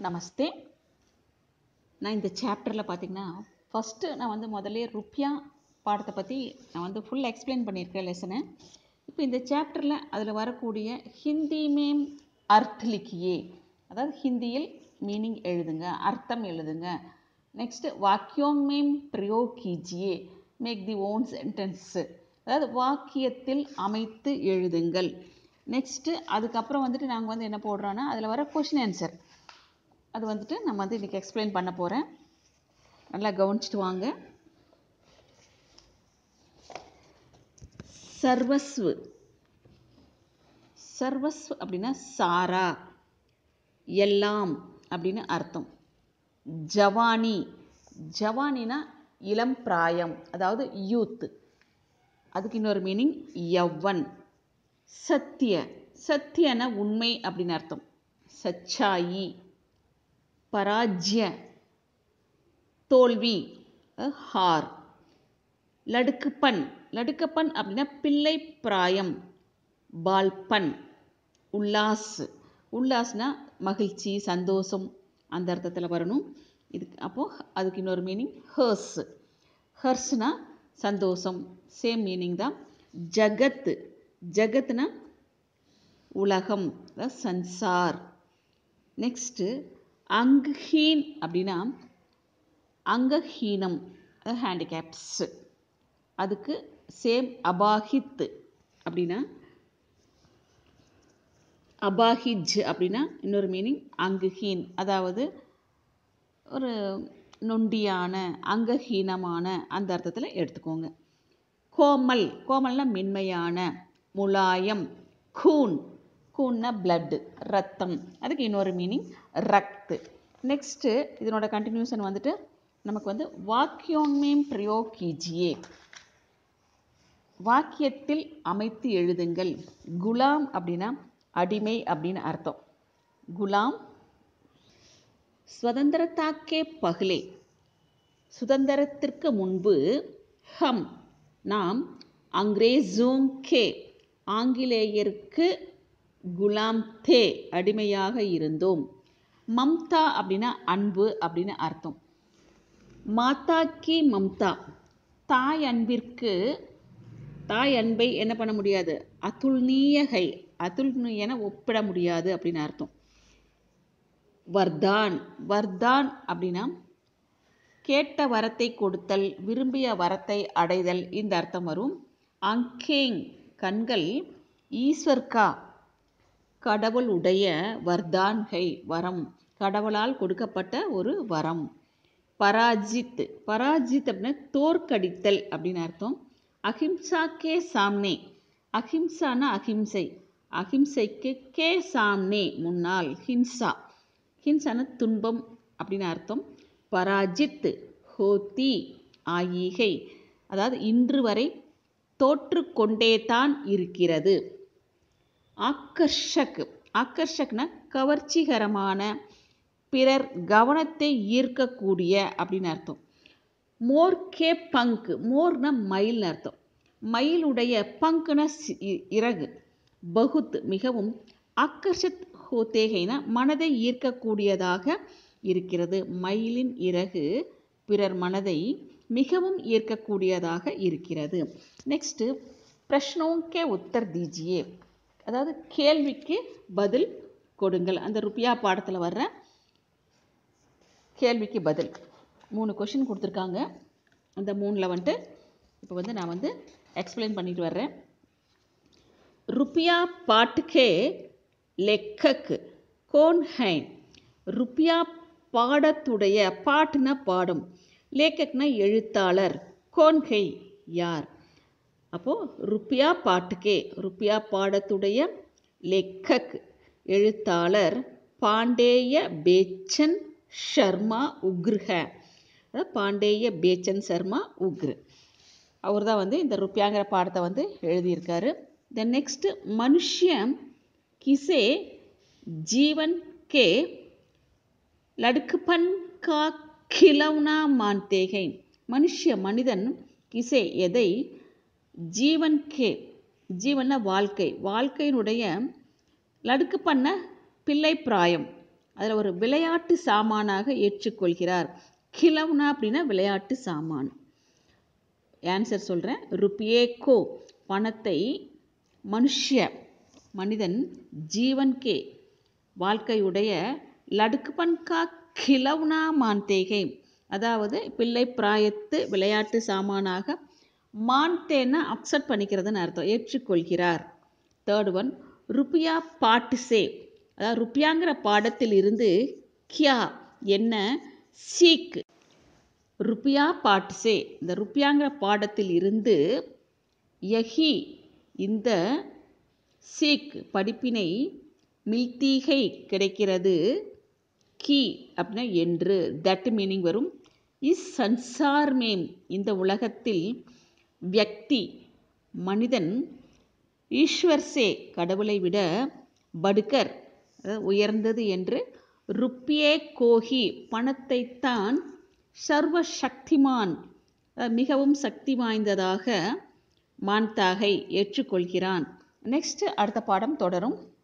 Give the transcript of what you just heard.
நமஸ்தே நான் இந்த சாப்டரில் பார்த்தீங்கன்னா ஃபஸ்ட்டு நான் வந்து முதல்ல ருப்பியா பாடத்தை பற்றி நான் வந்து ஃபுல் எக்ஸ்பிளைன் பண்ணியிருக்கேன் லெசனை இப்போ இந்த சாப்டரில் அதில் வரக்கூடிய ஹிந்தி மேம் அர்த் லிக்கியே அதாவது ஹிந்தியில் மீனிங் எழுதுங்க அர்த்தம் எழுதுங்க நெக்ஸ்ட்டு வாக்கியோங் மேம் பிரயோக் கீஜியே மேக் தி ஓன் சென்டென்ஸு அதாவது வாக்கியத்தில் அமைத்து எழுதுங்கள் நெக்ஸ்ட்டு அதுக்கப்புறம் வந்துட்டு நாங்கள் வந்து என்ன போடுறோன்னா அதில் வர கொஷின் ஆன்சர் அது வந்துட்டு நம்ம வந்து இன்றைக்கி எக்ஸ்பிளைன் பண்ண போகிறேன் நல்லா கவனிச்சிட்டு வாங்க சர்வஸ்வு சர்வஸ்வ் அப்படின்னா சாரா எல்லாம் அப்படின்னு அர்த்தம் ஜவானி ஜவானினா இளம் பிராயம் அதாவது யூத் அதுக்கு இன்னொரு மீனிங் யவ்வன் சத்திய சத்தியன உண்மை அப்படின்னு அர்த்தம் சச்சாயி பராஜ்ய தோல்வி ஹார் லடுக்குப்பன் லடுக்கப்பன் அப்படின்னா பிள்ளை பிராயம் பால்பன் உல்லாஸ் உல்லாஸ்னா மகிழ்ச்சி சந்தோஷம் அந்த அர்த்தத்தில் வரணும் இதுக்கு அப்போது அதுக்கு இன்னொரு மீனிங் ஹர்ஸ் ஹர்ஸ்னா சந்தோஷம் சேம் மீனிங் தான் ஜகத் ஜகத்னா உலகம் சன்சார் நெக்ஸ்ட்டு அங்கஹீன் அப்படின்னா அங்கஹீனம் ஹேண்டிகேப்ஸ் அதுக்கு சேம் அபாஹித் அப்படின்னா அபாஹிஜ் அப்படின்னா இன்னொரு மீனிங் அங்குஹீன் அதாவது ஒரு நொண்டியான அங்கஹீனமான அந்த அர்த்தத்தில் எடுத்துக்கோங்க கோமல் கோமல்னா மென்மையான முலாயம் கூன் கூன்னா பிளட்டு ரத்தம் அதுக்கு இன்னொரு மீனிங் ரக்து நெக்ஸ்ட்டு இதனோட கண்டினியூஷன் வந்துட்டு நமக்கு வந்து வாக்கியோமேம் பிரயோக் கீஜியே வாக்கியத்தில் அமைத்து எழுதுங்கள் குலாம் அப்படின்னா அடிமை அப்படின்னு அர்த்தம் குலாம் சுதந்திரத்தாக்கே பகலே சுதந்திரத்திற்கு முன்பு ஹம் நாம் அங்கிரேசோங் கே ஆங்கிலேயருக்கு குலாம் தே அடிமையாக இருந்தோம் மம்தா அப்படின்னா அன்பு அப்படின்னு அர்த்தம் மாதா கி மம்தா தாய் அன்பிற்கு தாய் அன்பை என்ன பண்ண முடியாது அதுல்நீயகை அதுல்னியன ஒப்பிட முடியாது அப்படின்னு அர்த்தம் வர்தான் வர்தான் அப்படின்னா கேட்ட வரத்தை கொடுத்தல் விரும்பிய வரத்தை அடைதல் இந்த அர்த்தம் வரும் அங்கேங் கண்கள் ஈஸ்வர்கா கடவுள் உடைய வர்தான்கை வரம் கடவுளால் கொடுக்கப்பட்ட ஒரு வரம் பராஜித் பராஜித் அப்படின்னா தோற்கடித்தல் அப்படின்னு அர்த்தம் அஹிம்சா கே சாம்னே அஹிம்சானா அஹிம்சை அஹிம்சைக்கு கே சாம்னே முன்னால் ஹிம்சா ஹிம்சான துன்பம் அப்படின்னு அர்த்தம் பராஜித் ஹோத்தி ஆயிகை அதாவது இன்று வரை தோற்று கொண்டே தான் இருக்கிறது ஆக்கர்ஷக் ஆக்கர்ஷக்னா கவர்ச்சிகரமான பிறர் கவனத்தை ஈர்க்கக்கூடிய அப்படின்னு அர்த்தம் மோர் கே பங்கு மோர்னா மயில்னு அர்த்தம் மயிலுடைய பங்குன இறகு பகுத் மிகவும் ஆக்கர்ஷத் ஹோத்தேகைனா மனதை ஈர்க்கக்கூடியதாக இருக்கிறது மயிலின் இறகு பிறர் மனதை மிகவும் ஈர்க்கக்கூடியதாக இருக்கிறது நெக்ஸ்ட்டு பிரஷ்னோங்கே உத்தர் தீஜியே அதாவது கேள்விக்கு பதில் கொடுங்கள் அந்த ருப்பியா பாடத்தில் வர்ற கேள்விக்கு பதில் மூணு கொஷின் கொடுத்துருக்காங்க அந்த மூணில் வந்துட்டு இப்போ வந்து நான் வந்து எக்ஸ்பிளைன் பண்ணிட்டு வர்றேன் ருப்பியா பாட்டுக்கே லெக்கக் கோன் ஹைன் ருப்பியா பாடத்துடைய பாட்டுனா பாடம் லேக்கக்னா எழுத்தாளர் கோன்கை யார் அப்போது ருப்பியா பாட்டுக்கே ருப்பியா பாடத்துடைய லெக்கக் எழுத்தாளர் பாண்டேய பேச்சன் ஷர்மா உக்ருஹ அதாவது பாண்டேய பேச்சன் சர்மா உக்ரு அவர் தான் வந்து இந்த ருப்பியாங்கிற பாடத்தை வந்து எழுதியிருக்காரு த நெக்ஸ்ட் மனுஷன் கிசே ஜீவன் கே லடுக்குப்பன் கா கிலவுனா மான்தேகை மனுஷ மனிதன் கிசே எதை ஜீவன் கே ஜீவன வாழ்க்கை வாழ்க்கையினுடைய லடுக்கு பண்ண பிள்ளை பிராயம் அதில் ஒரு விளையாட்டு சாமானாக ஏற்றுக்கொள்கிறார் கிலவுனா அப்படின்னா விளையாட்டு சாமான் ஆன்சர் சொல்கிறேன் ருப்பியே கோ பணத்தை மனுஷ்ய மனிதன் ஜீவன் கே வாழ்க்கையுடைய லடுக்குபன் கா கிலவுனா மான்தேகை அதாவது பிள்ளை பிராயத்து விளையாட்டு சாமானாக மான்தேன்னா அக்செப்ட் பண்ணிக்கிறதுன்னு அர்த்தம் ஏற்றுக்கொள்கிறார் தேர்ட் ஒன் ருப்பியா பாட்டு சே அதாவது ருப்பியாங்கிற பாடத்தில் இருந்து கியா என்ன சீக் ருப்பியா பாட்டு சே இந்த ருப்பியாங்கிற பாடத்தில் இருந்து யஹி இந்த சீக் படிப்பினை மில்தீகை கிடைக்கிறது கி அப்படின்னா என்று தட் மீனிங் வரும் இஸ் சன்சார் மேம் இந்த உலகத்தில் வியக்தி மனிதன் ஈஸ்வர் சே கடவுளை விட படுக்கர் உயர்ந்தது என்று ருப்பியே கோஹி பணத்தைத்தான் சர்வ சக்திமான் மிகவும் சக்தி வாய்ந்ததாக மான்தாகை ஏற்றுக்கொள்கிறான் நெக்ஸ்ட் அடுத்த பாடம் தொடரும்